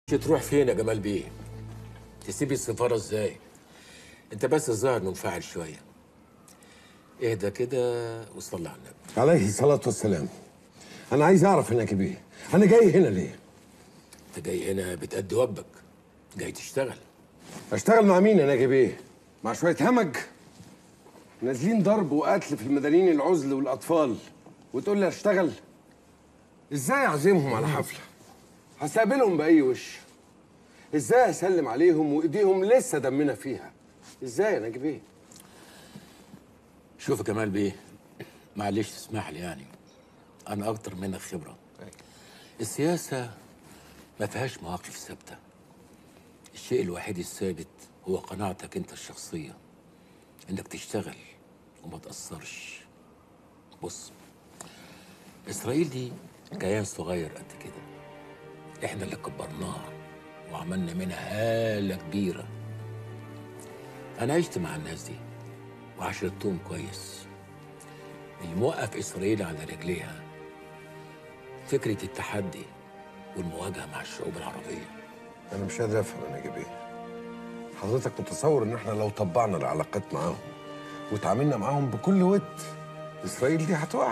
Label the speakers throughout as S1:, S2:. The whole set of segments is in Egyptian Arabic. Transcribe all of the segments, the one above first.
S1: تروح فين يا جمال بيه؟ تسيب السفارة ازاي؟ انت بس الظاهر منفعل شوية اهدى كده وصلي على النبي
S2: عليه الصلاة والسلام أنا عايز أعرف هناك بيه أنا جاي هنا ليه؟
S1: انت جاي هنا بتأدي واجبك جاي تشتغل
S2: أشتغل مع مين هناك بيه؟ مع شوية همج نازلين ضرب وقتل في المدنيين العزل والأطفال وتقول لي أشتغل؟ إزاي أعزمهم على حفلة؟ هستقبلهم بأي وش؟ إزاي أسلم عليهم وإيديهم لسه دمنا فيها؟ إزاي يا ناجي بيه؟
S1: شوف يا جمال بيه معلش تسمح لي يعني انا اكتر منك خبرة السياسة ما فيهاش مواقف ثابتة الشيء الوحيد الثابت هو قناعتك انت الشخصية انك تشتغل وما تأثرش بص اسرائيل دي كيان صغير قد كده احنا اللي كبرناها وعملنا منها هالة كبيرة انا عشت مع الناس دي وعشرتهم كويس اللي موقف اسرائيل على رجليها فكرة التحدي والمواجهة مع الشعوب العربية
S2: أنا مش قادر أفهم يا ناجي بيه حضرتك متصور إن إحنا لو طبعنا العلاقات معاهم وتعاملنا معاهم بكل ود إسرائيل دي هتقع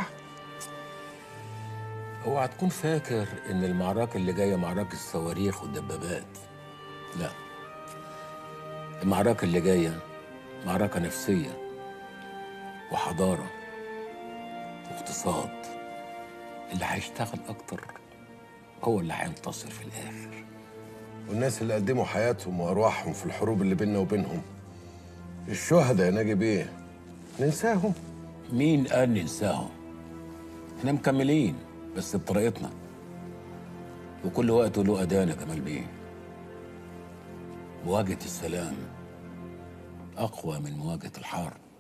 S1: اوعى تكون فاكر ان المعركة اللي جاية معركة الصواريخ والدبابات لا المعركة اللي جاية معركة نفسية وحضارة واقتصاد اللي هيشتغل أكتر هو اللي هينتصر في الآخر
S2: والناس اللي قدموا حياتهم وأرواحهم في الحروب اللي بيننا وبينهم الشهداء يا ناجي بيه ننساهم
S1: مين قال ننساهم احنا مكملين بس بطريقتنا وكل وقت له أذان يا جمال بيه مواجهة السلام أقوى من مواجهة الحرب